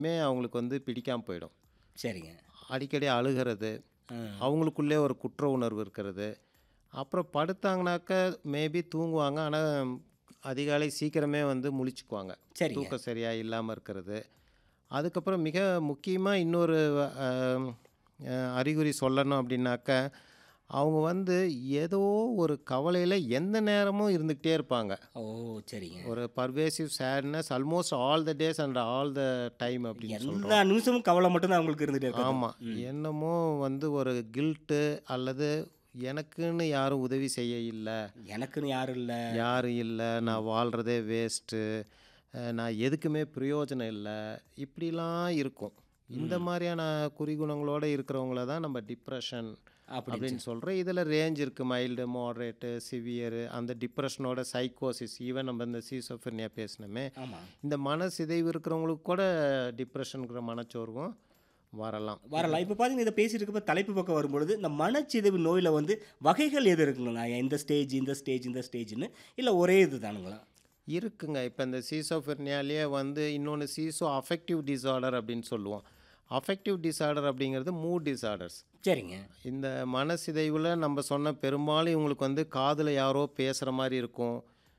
மே அவங்களுக்கு வந்து பிடிக்காம போயிடும் சரிங்க அடிக்கடி அழுகிறது ஆ. அவங்களுக்குள்ளே ஒரு குற்ற உணர்வு இருக்கிறது அப்புறம் படுத்தாங்கனாக்க மேபி தூங்குவாங்க ஆனால் அதிகாலை சீக்கிரமே வந்து முழிச்சுக்குவாங்க சரிங்க தூக்கம் சரியாக இல்லாமல் இருக்கிறது அதுக்கப்புறம் மிக முக்கியமாக இன்னொரு அஹ், அஹ், அறிகுறி சொல்லணும் அப்படின்னாக்க அவங்க வந்து ஏதோ ஒரு கவலையில் எந்த நேரமும் இருந்துக்கிட்டே இருப்பாங்க ஓ சரிங்க ஒரு pervasive sadness almost all the days and all the time அப்படின்னு சொல்கிறோம் எல்லா நிமிஷமும் கவலை மட்டும் தான் அவங்களுக்கு இருந்துட்டே இருக்கு ஆமாம் என்னமோ வந்து ஒரு கில்ட்டு அல்லது எனக்குன்னு யாரும் உதவி செய்ய இல்லை எனக்குன்னு யாரும் இல்லை யாரும் இல்லை நான் வாழ்கிறதே வேஸ்ட்டு நான் எதுக்குமே பிரயோஜனம் இல்லை இப்படிலாம் இருக்கும் இந்த மாதிரியான குறிகுணங்களோட இருக்கிறவங்கள தான் நம்ம டிப்ரெஷன் அப்படி அப்படின்னு சொல்கிறோம் இதில் ரேஞ்ச் இருக்குது மைல்டு மாட்ரேட்டு சிவியரு அந்த டிப்ரெஷனோட சைக்கோசிஸ் ஈவன் நம்ம இந்த சீசோஃபர்னியா பேசினோமே ஆமாம் இந்த மன சிதைவு இருக்கிறவங்களுக்கு கூட டிப்ரெஷனுங்கிற மனச்சோர்வும் வரலாம் வரலாம் இப்போ பார்த்தீங்கன்னா இதை பேசிட்டு இருக்கப்ப தலைப்பு பக்கம் வரும்பொழுது இந்த மனச்சிதைவு நோயில் வந்து வகைகள் எது இருக்குங்களா இந்த ஸ்டேஜ் இந்த ஸ்டேஜ் இந்த ஸ்டேஜ்னு இல்லை ஒரே இது தானுங்களா இருக்குங்க இப்போ இந்த சீசோஃபெர்னியாலேயே வந்து இன்னொன்று சீசோ அஃபெக்டிவ் டிசார்டர் அப்படின்னு சொல்லுவோம் அஃபெக்டிவ் டிசார்டர் அப்படிங்கிறது மூட் டிசார்டர்ஸ் சரிங்க இந்த மனசிதைவில் நம்ம சொன்ன பெரும்பாலும் இவங்களுக்கு வந்து காதில் யாரோ பேசுகிற மாதிரி இருக்கும்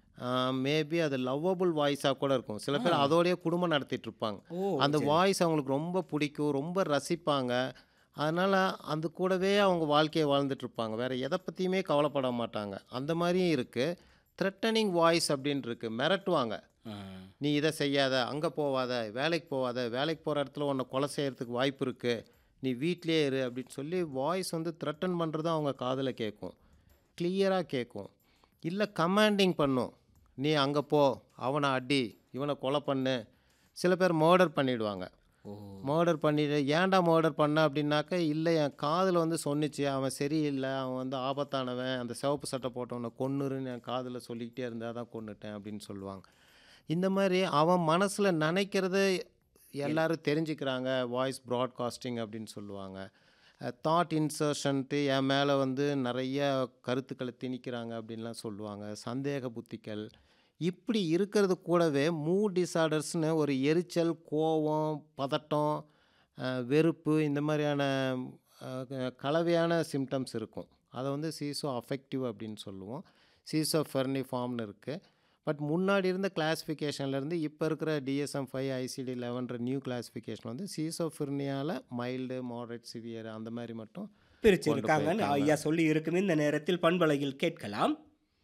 மேபி அது லவ்வபிள் வாய்ஸாக கூட இருக்கும் சில பேர் அதோடய குடும்பம் நடத்திட்டு இருப்பாங்க ஓ அந்த வாய்ஸ் அவங்களுக்கு ரொம்ப பிடிக்கும் ரொம்ப ரசிப்பாங்க அதனால் அந்த கூடவே அவங்க வாழ்க்கையை வாழ்ந்துட்டு இருப்பாங்க வேறு எதை பற்றியுமே கவலைப்பட மாட்டாங்க அந்த மாதிரியும் இருக்குது த்ரெட்டனிங் வாய்ஸ் அப்படின்னு இருக்கு மிரட்டுவாங்க ஆ. நீ இதை செய்யாத அங்கே போவாத வேலைக்கு போவாத வேலைக்கு போகிற இடத்துல உன்னை கொலை செய்கிறதுக்கு வாய்ப்பு இருக்குது நீ வீட்டிலே இரு அப்படின்னு சொல்லி வாய்ஸ் வந்து த்ரெட்டன் பண்ணுறது அவங்க காதில் கேட்கும் கிளியராக கேட்கும் இல்லை கமாண்டிங் பண்ணும் நீ அங்கே போ அவனை அடி இவனை கொலை பண்ணு சில பேர் மர்டர் பண்ணிடுவாங்க ஓ மர்டர் பண்ணிட்டு ஏன்டா மர்டர் பண்ண அப்படின்னாக்க இல்லை என் காதில் வந்து சொன்னிச்சு அவன் சரியில்லை அவன் வந்து ஆபத்தானவன் அந்த சிவப்பு சட்டை போட்டவனை கொன்னுருன்னு என் காதில் சொல்லிக்கிட்டே இருந்தால் தான் கொன்னுட்டேன் அப்படின்னு சொல்லுவாங்க இந்த மாதிரி அவன் மனசில் நினைக்கிறத எல்லாரும் தெரிஞ்சுக்கிறாங்க வாய்ஸ் ப்ராட்காஸ்டிங் அப்படின்னு சொல்லுவாங்க தாட் இன்சர்ஷன்ட்டு என் மேலே வந்து நிறைய கருத்துக்களை திணிக்கிறாங்க அப்படின்லாம் சொல்லுவாங்க சந்தேக புத்திகள் இப்படி இருக்கிறது கூடவே மூட் டிசார்டர்ஸ்னு ஒரு எரிச்சல் கோவம் பதட்டம் அஹ், வெறுப்பு இந்த மாதிரியான அஹ், கலவையான சிம்டம்ஸ் இருக்கும் அதை வந்து சீசோ அஃபெக்டிவ் அப்படின்னு சொல்லுவோம் சீசோ ஃபெர்னி ஃபார்ம்னு இருக்குது பட் முன்னாடி இருந்த கிளாஸிஃபிகேஷன்லேருந்து இப்போ இருக்கிற டிஎஸ்எம் ஃபைவ் ஐசிடி லெவன்ற நியூ கிளாஸிஃபிகேஷன் வந்து சீசோஃபிர்னியாவில் மைல்டு மாடரேட் சிவியர் அந்த மாதிரி மட்டும் பிரிச்சு கொண்டு இருக்காங்கன்னு போயிருக்காங்க. ஐயா சொல்லி இருக்கும் இந்த நேரத்தில் பண்பலையில் கேட்கலாம்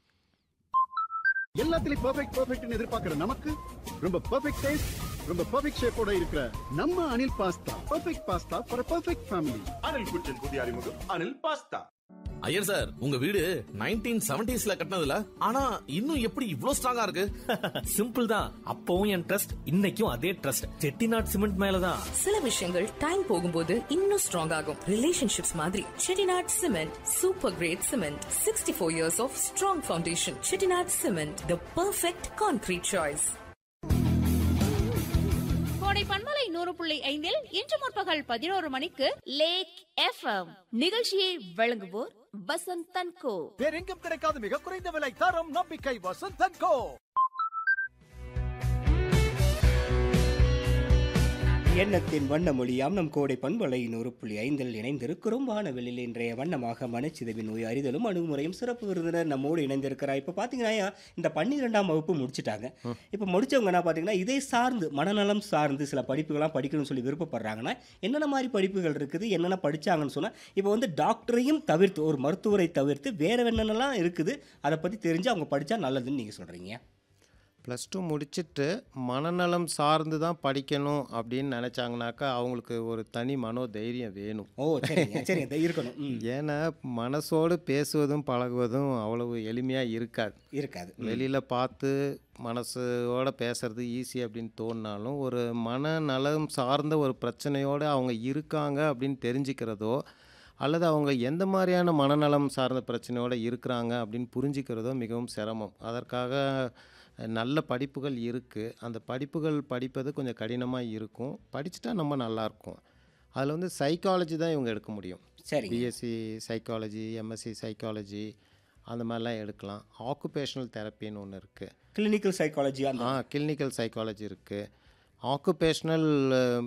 எல்லாத்துலயும் பெர்ஃபெக்ட் பெர்ஃபெக்ட்னு எதிர்பார்க்கிற நமக்கு ரொம்ப பெர்ஃபெக்ட் டேஸ்ட் ரொம்ப பெர்ஃபெக்ட் ஷேப்போட இருக்கிற நம்ம Anil pasta perfect pasta for perfect family Anil kitchen புதிய அறிமுகம் அனில் பாஸ்தா ஐயர் சார் உங்க வீடு நைன்டீன் செவன்டிஸ்ல கட்டினதுல ஆனா இன்னும் எப்படி இவ்ளோ ஸ்ட்ராங்கா இருக்கு சிம்பிள் தான் அப்பவும் என் ட்ரஸ்ட் இன்னைக்கும் அதே ட்ரஸ்ட் செட்டிநாட் சிமெண்ட் மேலதான் சில விஷயங்கள் டைம் போகும்போது இன்னும் ஸ்ட்ராங் ஆகும் ரிலேஷன்ஷிப்ஸ் மாதிரி Chettinad cement super great cement sixty four years of strong foundation Chettinad cement the perfect concrete choice Kodai பண்பலை நூறு புள்ளி ஐந்தில் இன்று முற்பகல் பதினோரு மணிக்கு லேக் எஃப்எம் நிகழ்ச்சியை வழங்குவோர் வசந்த் தன்கோ வேறெங்கும் கிடைக்காத மிக குறைந்த விலை தரம் நம்பிக்கை வசந்தன் கோ எண்ணத்தின் வண்ண மொழியாம் நம் கோடை பண்பலை நூறு புள்ளி ஐந்தில் இணைந்திருக்கிறோம் வானவெளியில் இன்றைய வண்ணமாக மனச்சிதைவு நோய் அறிதலும் அணுகுமுறையும் சிறப்பு விருந்தினர் நம்மோடு இணைந்திருக்கிறார் இப்போ பார்த்தீங்கன்னா இந்த பன்னிரெண்டாம் வகுப்பு முடிச்சிட்டாங்க இப்போ முடிச்சவங்க என்ன பார்த்தீங்கன்னா இதை சார்ந்து மனநலம் சார்ந்து சில படிப்புகள்லாம் படிக்கணும்னு சொல்லி விருப்பப்படுறாங்கன்னா என்னென்ன மாதிரி படிப்புகள் இருக்குது என்னென்ன படிச்சாங்கன்னு சொன்னால் இப்போ வந்து டாக்டரையும் தவிர்த்து ஒரு மருத்துவரை தவிர்த்து வேற என்னென்னலாம் இருக்குது அதை பற்றி தெரிஞ்சு அவங்க படித்தா நல்லதுன்னு நீங்கள் சொல்கிறீங்க ப்ளஸ் டூ முடிச்சுட்டு மனநலம் சார்ந்து தான் படிக்கணும் அப்படின்னு நினச்சாங்கனாக்கா அவங்களுக்கு ஒரு தனி மனோ தைரியம் வேணும் ஓ சரிங்க சரிங்க இது இருக்கணும் ம் ஏன்னா மனசோடு பேசுவதும் பழகுவதும் அவ்வளவு எளிமையாக இருக்காது இருக்காது வெளியில் பார்த்து மனசோட பேசுறது ஈஸி அப்படின்னு தோணினாலும் ஒரு மனநலம் சார்ந்த ஒரு பிரச்சனையோடு அவங்க இருக்காங்க அப்படின்னு தெரிஞ்சுக்கிறதோ அல்லது அவங்க எந்த மாதிரியான மனநலம் சார்ந்த பிரச்சனையோடு இருக்கிறாங்க அப்படின்னு புரிஞ்சுக்கிறதோ மிகவும் சிரமம் அதற்காக அஹ், நல்ல படிப்புகள் இருக்குது அந்த படிப்புகள் படிப்பது கொஞ்சம் கடினமாக இருக்கும் படிச்சுட்டா நம்ம நல்லாயிருக்கும் அதில் வந்து சைக்காலஜி தான் இவங்க எடுக்க முடியும் சரிங்க பிஎஸ்சி சைக்காலஜி எம்எஸ்சி சைக்காலஜி அந்த மாதிரிலாம் எடுக்கலாம் ஆக்குபேஷனல் தெரப்பின்னு ஒன்று இருக்குது கிளினிக்கல் சைக்காலஜி அந்த ஆ கிளினிக்கல் சைக்காலஜி இருக்குது ஆக்குபேஷ்னல்